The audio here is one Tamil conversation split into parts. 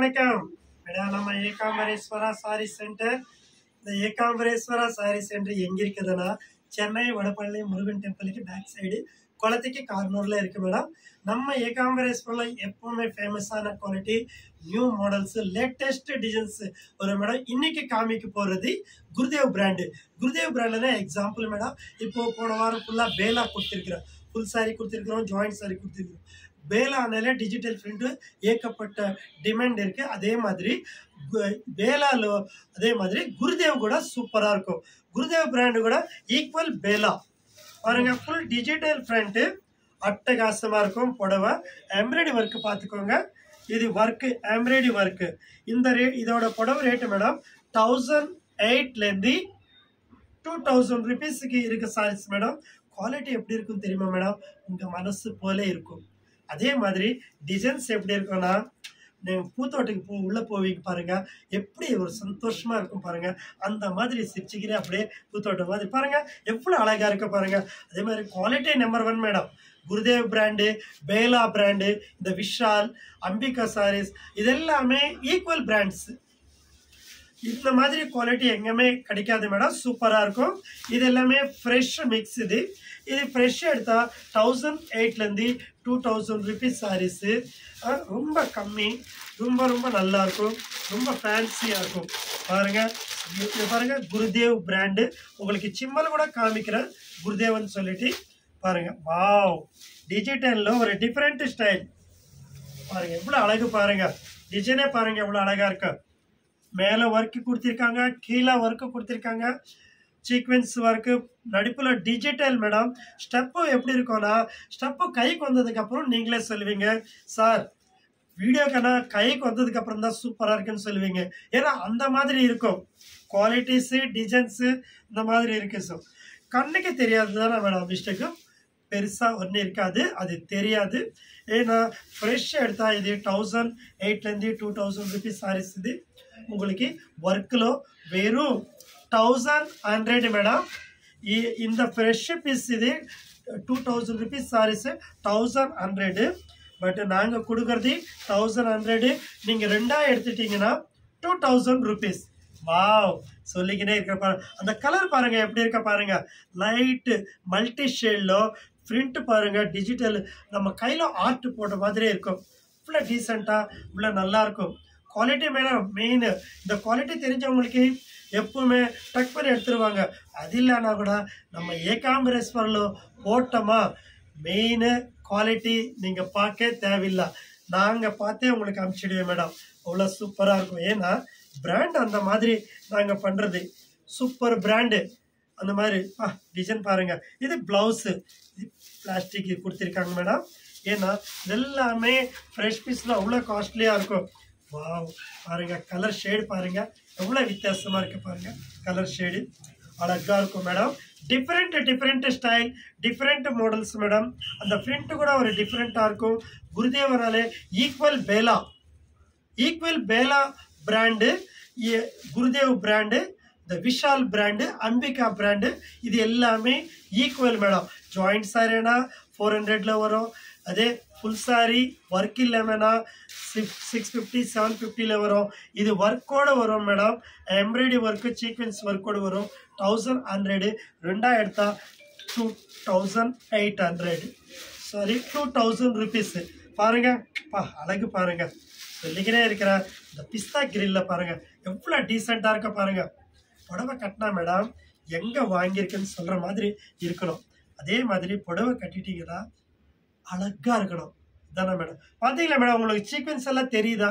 வணக்கம் மேடம் நம்ம ஏகாம்பரேஸ்வரா சாரி சென்டர் இந்த ஏகாம்பரேஸ்வரா சாரி சென்டர் எங்க இருக்குதுன்னா சென்னை வடபழனி முருகன் டெம்பிளுக்கு பேக் சைடு குளத்துக்கு கார்னூர்ல இருக்கு மேடம் நம்ம ஏகாம்பரேஸ்வரில் எப்பவுமே ஃபேமஸான quality new models latest designs ஒரு மேடம் இன்னைக்கு காமிக்க போறது குருதேவ் பிராண்டு குருதேவ் பிராண்ட்ல எக்ஸாம்பிள் மேடம் இப்போ போன வாரம் ஃபுல்லாக பேலா கொடுத்துருக்குறோம் ஃபுல் சாரி கொடுத்துருக்குறோம் ஜாயிண்ட் சாரி கொடுத்துருக்குறோம் பேலானால டிஜிட்டல் பிரிண்ட் ஏகப்பட்ட டிமாண்ட் இருக்கு அதே மாதிரி கு- பேலால அதே மாதிரி குருதேவ் கூட சூப்பரா இருக்கும் குருதேவ் பிராண்டு கூட ஈக்குவல் பேலா பாருங்க ஃபுல் டிஜிட்டல் பிரிண்ட் அட்டகாசமா இருக்கும் புடவை எம்ப்ராய்டரி ஒர்க் பார்த்துக்கோங்க இது ஒர்க்கு எம்ப்ராய்டரி ஒர்க்கு இந்த ரே இதோட புடவை ரேட்டு மேடம் தௌசண்ட் எயிட்லேருந்து டூ தௌசண்ட் ருபீஸுக்கு இருக்கு சாரீஸ் மேடம் குவாலிட்டி எப்படி இருக்கும் தெரியுமா மேடம் உங்கள் மனசு போல இருக்கும் அதே மாதிரி டிசைன்ஸ் எப்படி இருக்கும்னா நீங்கள் பூத்தோட்டத்துக்கு போ உள்ளே போவீங்க பாருங்க எப்படி ஒரு சந்தோஷமா இருக்கும் பாருங்க அந்த மாதிரி சிரிச்சுக்கிறே அப்படியே பூத்தோட்டம் மாதிரி பாருங்க எவ்வளோ அழகா இருக்கு பாருங்க அதே மாதிரி quality number one madam Gurudev brand பேலா பிராண்டு இந்த விஷால் அம்பிகா சாரீஸ் இதெல்லாமே ஈக்குவல் பிராண்ட்ஸ் இந்த மாதிரி குவாலிட்டி எங்கேயுமே கிடைக்காது மேடம் சூப்பராக இருக்கும் இது எல்லாமே ஃப்ரெஷ் மிக்ஸ் இது இது ஃப்ரெஷ் எடுத்தால் தௌசண்ட் எயிட்லேருந்து டூ தௌசண்ட் ருபீஸ் சாரீஸு ரொம்ப கம்மி ரொம்ப ரொம்ப நல்லா இருக்கும் ரொம்ப ஃபேன்சியாக இருக்கும் பாருங்க இது பாருங்க குருதேவ் பிராண்டு உங்களுக்கு சிம்மல் கூட காமிக்கிறேன் குருதேவன் சொல்லிட்டு பாருங்க வாவ் டிஜிட்டலில் ஒரு டிஃப்ரெண்ட் ஸ்டைல் பாருங்க எவ்வளோ அழகு பாருங்க டிசைனே பாருங்க எவ்வளோ அழகா இருக்கு மேலே ஒர்க்கு கொடுத்துருக்காங்க கீழே ஒர்க்கு கொடுத்துருக்காங்க சீக்வென்ஸ் ஒர்க்கு நடிப்பில் டிஜிட்டல் மேடம் ஸ்டெப்பு எப்படி இருக்கும்னா ஸ்டெப்பு கைக்கு வந்ததுக்கப்புறம் நீங்களே சொல்லுவீங்க சார் வீடியோக்கான கைக்கு வந்ததுக்கு அப்புறம் தான் சூப்பராக இருக்குன்னு சொல்லுவீங்க ஏன்னா அந்த மாதிரி இருக்கும் குவாலிட்டிஸு டிசைன்ஸு இந்த மாதிரி இருக்கு ஸோ கண்ணுக்கு தெரியாது தானே மேடம் மிஸ்டேக்கு பெருசாக ஒன்றும் இருக்காது அது தெரியாது ஏன்னா ஃப்ரெஷ் எடுத்தால் இது தௌசண்ட் எயிட்லேருந்து டூ தௌசண்ட் ருபீஸ் சாரீஸ் இது உங்களுக்கு ஒர்க்கில் வெறும் தௌசண்ட் ஹண்ட்ரட் மேடம் இ- இந்த ஃப்ரெஷ் பீஸ் இது two thousand rupees saris thousand hundred but நாங்கள் கொடுக்குறது தௌசண்ட் ஹண்ட்ரடு நீங்கள் ரெண்டாக எடுத்துட்டீங்கன்னா டூ தௌசண்ட் ருபீஸ் வாவ் சொல்லிக்கினே இருக்க பாருங்க அந்த கலர் பாருங்க எப்படி இருக்க பாருங்க லைட்டு மல்டி ஷேட்ல பிரிண்ட் பாருங்க டிஜிட்டல் நம்ம கையில் ஆர்ட் போட்ட மாதிரியே இருக்கும் இவ்வளோ டீசெண்டாக இவ்வளோ நல்லா இருக்கும் குவாலிட்டி மேடம் மெயின் இந்த குவாலிட்டி தெரிஞ்சவங்களுக்கு எப்பவுமே டக் பண்ணி எடுத்துருவாங்க அது இல்லைன்னா கூட நம்ம ஏகாம்பரேஸ்வரில் போட்டோமா மெயின் குவாலிட்டி நீங்கள் பார்க்க தேவையில்லை நாங்கள் பார்த்தே உங்களுக்கு அனுப்பிச்சிடுவேன் மேடம் அவ்வளோ சூப்பராக இருக்கும் ஏன்னா பிராண்ட் அந்த மாதிரி நாங்கள் பண்ணுறது சூப்பர் பிராண்டு அந்த மாதிரி ஆ டிசைன் பாருங்க இது ப்ளவுஸு இது பிளாஸ்டிக் கொடுத்துருக்காங்க மேடம் ஏன்னா இதெல்லாமே ஃப்ரெஷ் பீஸில் அவ்வளோ காஸ்ட்லியாக இருக்கும் வாவ் பாருங்க கலர் ஷேடு பாருங்க எவ்வளோ வித்தியாசமாக இருக்கு பாருங்க கலர் ஷேடு அழகா இருக்கும் madam different different style different models madam அந்த பிரிண்ட் கூட ஒரு டிஃப்ரெண்ட்டாக இருக்கும் குருதேவனாலே ஈக்குவல் பேலா ஈக்குவல் பேலா பிராண்டு குருதேவ் பிராண்டு இந்த விஷால் பிராண்டு அம்பிகா பிராண்டு இது எல்லாமே ஈக்குவல் மேடம் ஜாயிண்ட் சாரீனா ஃபோர் ஹண்ட்ரட்ல வரும் அதே ஃபுல் சாரி ஒர்க் இல்லாமனா சிக்ஸ் சிக்ஸ் ஃபிஃப்டி செவன் ஃபிஃப்டியில் வரும் இது ஒர்க்கோட வரும் மேடம் எம்ப்ராய்டரி ஒர்க்கு சீக்வென்ஸ் ஒர்க்கோட வரும் தௌசண்ட் ஹண்ட்ரடு ரெண்டா எடுத்தா two thousand eight hundred sari two thousand rupees பாருங்க பா அழகு பாருங்க சொல்லிக்கினே இருக்கிற இந்த பிஸ்தா கிரில்ல பாருங்க எவ்வளோ டீசெண்டாக இருக்க பாருங்க புடவை கட்டினா மேடம் எங்கே வாங்கியிருக்குன்னு சொல்கிற மாதிரி இருக்கணும் அதே மாதிரி புடவை கட்டிட்டீங்கன்னா அழகா இருக்கணும் இதானே மேடம் பார்த்தீங்களா மேடம் உங்களுக்கு சீக்வன்ஸ் எல்லாம் தெரியுதா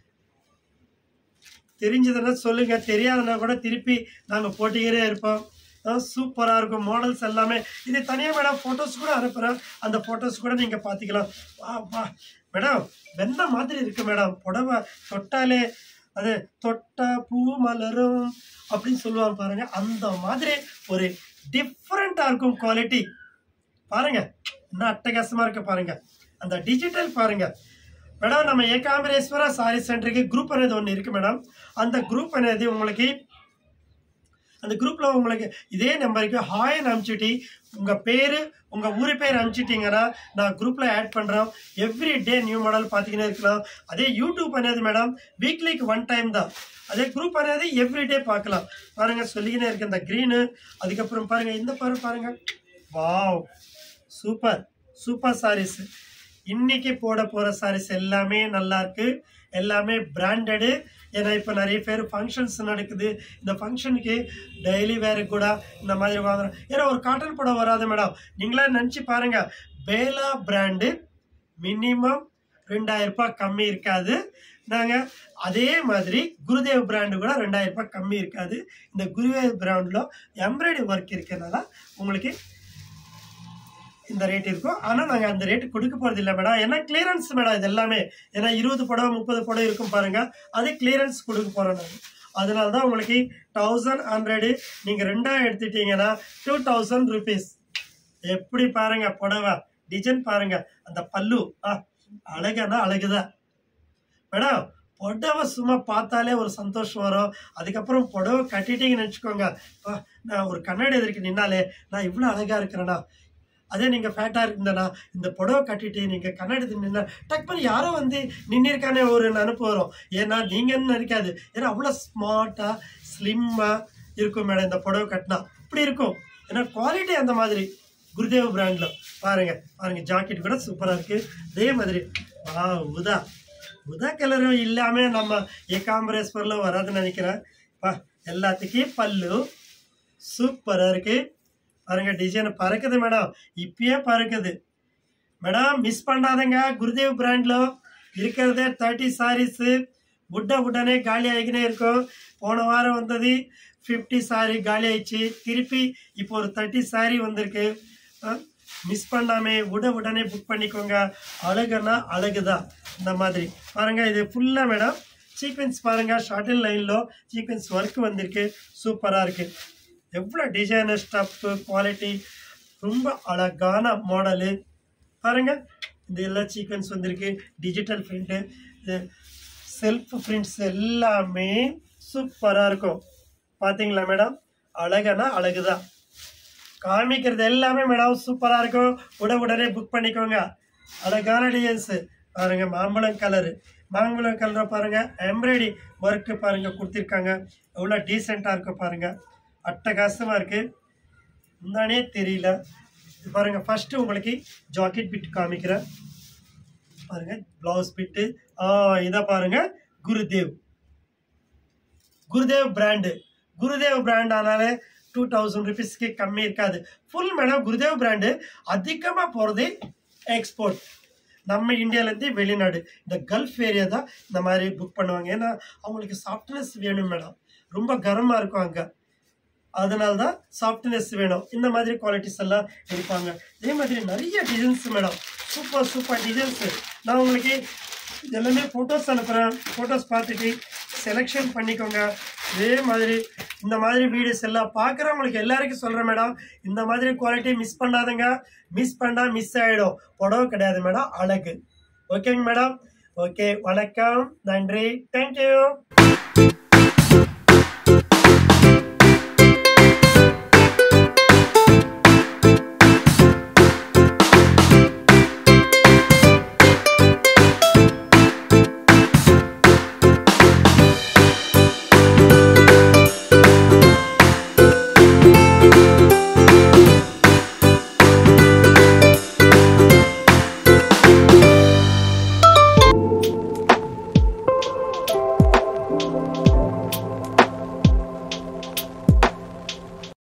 தெரிஞ்சதுன்னா சொல்லுங்க தெரியாதுன்னா கூட திருப்பி நாங்கள் போட்டிக்கிட்டே இருப்போம் சூப்பராக இருக்கும் மாடல்ஸ் எல்லாமே இது தனியாக மேடம் ஃபோட்டோஸ் கூட அனுப்புகிறேன் அந்த ஃபோட்டோஸ் கூட நீங்கள் பார்த்துக்கலாம் வா வா மேடம் வெந்த மாதிரி இருக்கு மேடம் புடவை தொட்டாலே அது தொட்டா பூ மலரும் அப்படின்னு சொல்லுவாங்க பாருங்க அந்த மாதிரி ஒரு டிஃப்ரெண்ட்டாக இருக்கும் குவாலிட்டி பாருங்க என்ன அட்டகாசமா இருக்கு பாருங்க அந்த டிஜிட்டல் பாருங்க மேடம் நம்ம ஏகாம்பரேஸ்வரா சாரி சென்டருக்கு குரூப் అనేది ஒன்று இருக்கு மேடம் அந்த குரூப் అనేది உங்களுக்கு அந்த குரூப்பில் உங்களுக்கு இதே நம்பருக்கு ஹாய்னு அனுப்பிச்சுட்டி உங்கள் பேர் உங்கள் ஊர் பேர் அனுப்பிச்சிட்டிங்கன்னா நான் குரூப்பில் ஆட் பண்ணுறோம் எவ்ரி டே நியூ மாடல் பார்த்தீங்கன்னா இருக்கலாம் அதே யூடியூப் అనేది மேடம் வீக்லிக்கு ஒன் டைம் தான் அதே குரூப் అనేది எவ்ரி டே பார்க்கலாம் பாருங்கள் சொல்லிக்கினே இருக்கு இந்த க்ரீனு அதுக்கப்புறம் பாருங்கள் இந்த பாரு பாருங்கள் வாவ் சூப்பர் சூப்பர் சாரீஸ் இன்னைக்கு போட போகிற சாரீஸ் எல்லாமே நல்லா இருக்கு எல்லாமே பிராண்டடு ஏன்னா இப்போ நிறைய பேர் ஃபங்க்ஷன்ஸ் நடக்குது இந்த ஃபங்க்ஷனுக்கு டெய்லி வேறு கூட இந்த மாதிரி வாங்குறோம் ஏன்னா ஒரு காட்டன் படம் வராது மேடம் நீங்களே நினச்சி பாருங்க பேலா பிராண்டு மினிமம் ரெண்டாயிரம் ரூபாய் கம்மி இருக்காது நாங்கள் அதே மாதிரி குருதேவ் பிராண்டு கூட ரெண்டாயிரம் ரூபாய் கம்மி இருக்காது இந்த குருதேவ் பிராண்டில் எம்ப்ராய்டரி ஒர்க் இருக்கிறனால உங்களுக்கு இந்த ரேட் இருக்கும் ஆனால் நாங்கள் அந்த ரேட்டு கொடுக்க போகிறது இல்லை மேடம் ஏன்னா கிளியரன்ஸ் மேடம் இது எல்லாமே ஏன்னா இருபது படம் முப்பது படம் இருக்கும் பாருங்க அது கிளியரன்ஸ் கொடுக்க போகிறோம் நாங்கள் அதனால தான் உங்களுக்கு தௌசண்ட் ஹண்ட்ரடு நீங்கள் ரெண்டாக எடுத்துட்டீங்கன்னா டூ தௌசண்ட் ருபீஸ் எப்படி பாருங்க புடவை டிசைன் பாருங்க அந்த பல்லு ஆ அழகானா அழகுதான் மேடம் புடவை சும்மா பார்த்தாலே ஒரு சந்தோஷம் வரும் அதுக்கப்புறம் புடவை கட்டிட்டீங்கன்னு வச்சுக்கோங்க அப்பா, நான் ஒரு கண்ணாடி எதிர்க்கு நின்னாலே நான் இவ்வளோ அழகா இருக்கிறேனா அதே நீங்க ஃபேட்டா இருந்தனா இந்த புடவை கட்டிட்டு நீங்க கண்ணாடி நின்னா டக் பண்ணி யாரோ வந்து நின்னிருக்கானே ஒரு நினப்பு வரும் ஏன்னா நீங்கன்னு நினைக்காது ஏன்னா அவ்வளோ ஸ்மார்ட்டா ஸ்லிம்மா இருக்கும் மேடம் இந்த புடவை கட்டினா இப்படி இருக்கும் ஏன்னா குவாலிட்டி அந்த மாதிரி குருதேவ் பிராண்ட்ல பாருங்க பாருங்க ஜாக்கெட் கூட சூப்பரா இருக்கு அதே மாதிரி ஆ உதா உதா கலரும் இல்லாம நம்ம ஏகாம்பரேஸ்வரில் வராதுன்னு நினைக்கிறேன் பா எல்லாத்துக்கும் பல்லு சூப்பரா இருக்கு பாருங்க டிசைன் பறக்குது மேடம் இப்பயே பறக்குது மேடம் மிஸ் பண்ணாதங்க குருதேவ் பிராண்ட்ல இருக்கிறதே தேர்ட்டி சாரீஸு உட உடனே காலி ஆகிக்கினே இருக்கும் போன வாரம் வந்தது ஃபிஃப்டி சாரி காலி ஆயிடுச்சு திருப்பி இப்போ ஒரு தேர்ட்டி சாரி வந்திருக்கு மிஸ் பண்ணாமே உட உடனே புக் பண்ணிக்கோங்க அழகுனா அழகுதான் இந்த மாதிரி பாருங்க இது ஃபுல்லாக மேடம் சீக்வென்ஸ் பாருங்க ஷார்டில் லைனில் சீக்வென்ஸ் ஒர்க் வந்திருக்கு சூப்பராக இருக்கு எவ்வளோ டிசைனர் ஸ்டஃப்பு குவாலிட்டி ரொம்ப அழகான மாடலு பாருங்க இது எல்லாம் சீக்வென்ஸ் வந்திருக்கு டிஜிட்டல் பிரிண்ட்டு இது செல்ஃப் பிரிண்ட்ஸ் எல்லாமே சூப்பராக இருக்கும் பார்த்தீங்களா மேடம் அழகனா அழகுதான் காமிக்கிறது எல்லாமே மேடம் சூப்பராக இருக்கும் உட உடனே புக் பண்ணிக்கோங்க அழகான டிசைன்ஸு பாருங்க மாம்பழம் கலரு மாம்பழம் கலரை பாருங்க எம்ப்ராய்டி ஒர்க்கு பாருங்க கொடுத்துருக்காங்க எவ்வளோ டீசெண்டாக இருக்கும் பாருங்க அட்டகாசமாக இருக்கு முந்தானே தெரியல இது பாருங்க ஃபர்ஸ்ட் உங்களுக்கு ஜாக்கெட் பிட் காமிக்கிறேன் பாருங்க பிளவுஸ் பிட்டு ஆ இதை பாருங்க குருதேவ் குருதேவ் பிராண்டு குருதேவ் பிராண்ட் ஆனாலே டூ தௌசண்ட் ருபீஸ்க்கு கம்மி இருக்காது ஃபுல் மேடம் குருதேவ் பிராண்டு அதிகமாக போகிறது எக்ஸ்போர்ட் நம்ம இந்தியாவிலேருந்து வெளிநாடு இந்த கல்ஃப் ஏரியா தான் இந்த மாதிரி புக் பண்ணுவாங்க ஏன்னா அவங்களுக்கு சாஃப்ட்னஸ் வேணும் மேடம் ரொம்ப கரமாக இருக்கும் அங்கே அதனால தான் சாஃப்ட்னஸ் வேணும் இந்த மாதிரி குவாலிட்டிஸ் எல்லாம் எடுப்பாங்க இதே மாதிரி நிறைய designs madam super super designs நான் உங்களுக்கு எல்லாமே ஃபோட்டோஸ் அனுப்புகிறேன் ஃபோட்டோஸ் பார்த்துட்டு செலெக்ஷன் பண்ணிக்கோங்க இதே மாதிரி இந்த மாதிரி வீடியோஸ் எல்லாம் பார்க்குறவங்களுக்கு எல்லாருக்கும் சொல்கிறேன் மேடம் இந்த மாதிரி குவாலிட்டி மிஸ் பண்ணாதுங்க மிஸ் பண்ணால் மிஸ் ஆகிடும் புடவை கிடையாது மேடம் அழகு ஓகேங்க மேடம் ஓகே வணக்கம் நன்றி தேங்க்யூ